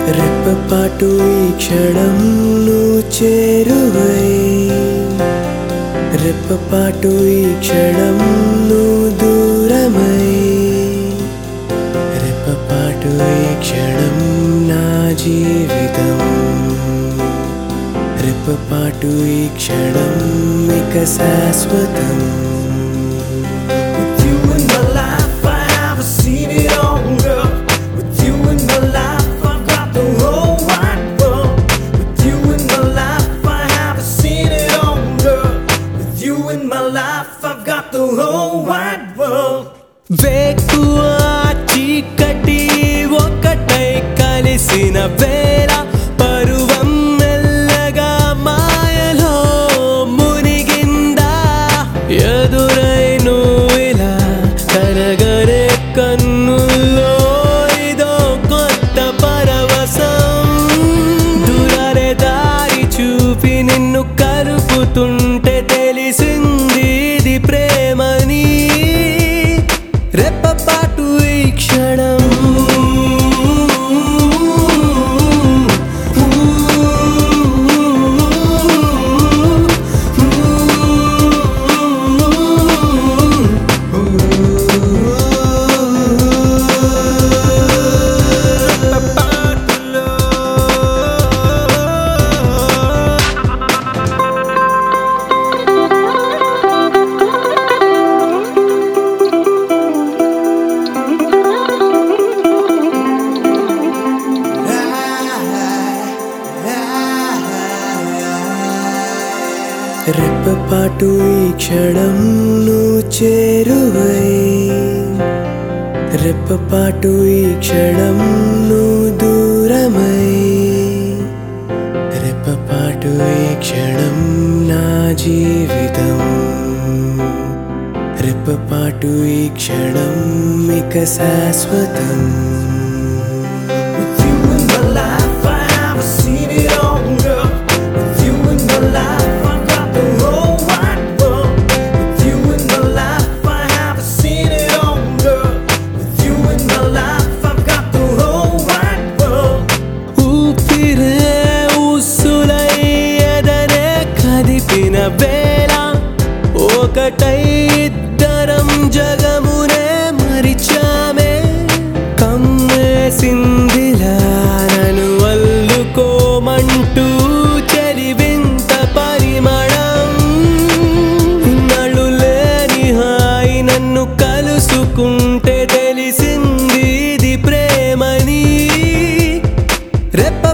రెప్పపాటు ఈ క్షణం నువ్వు చేరువై రెప్పపాటు ఈ క్షణం నువ్వు దూరమై రెప్పపాటు ఈ క్షణం నా జీవితం రెప్పపాటు ఈ క్షణం ఇక శాశ్వతం With you in my life, I haven't seen it all, girl. With you in my life, I've got the whole wide world. With you in my life, I haven't seen it all, girl. With you in my life, I've got the whole wide world. వేకువ చీకటి ఒకటై కలిసిన వేళ పరువం మెల్లగా మాయలో మునిగిందా ఎదురై నువ్విలా కరగరే కన్నుల్లో ఇదో కొత్త పరవశం దూరారే దారి చూపి నిన్ను కలుపుతుంటే తెలిసింది ఇది ప్రేమని రెప్పపాటు ఈ క్షణం రెప్పపాటు ఈ క్షణం నువ్వు చేరువై రెప్పపాటు ఈ క్షణం నువ్వు దూరమై రెప్పపాటు ఈ క్షణం నా జీవితం రెప్పపాటు ఈ క్షణం ఇక శాశ్వతం With you in my life, I haven't seen it all, girl. With you in my life, I've got the whole wide world. With you in my life, I haven't seen it all, girl. With you in my life, I've got the whole wide world. ఊపిరే ఊసులై ఎదరే కదిపిన వేళ ఒకటై ఇద్దరం జగమునే మరిచామే కమ్మేసిందిలా నన్ను అల్లుకోమంటూ చెరివింత పరిమళం ఇన్నాళ్ళు లేని హాయి నన్ను కలుసుకుంటే తెలిసింది ఇది ప్రేమని రెప్ప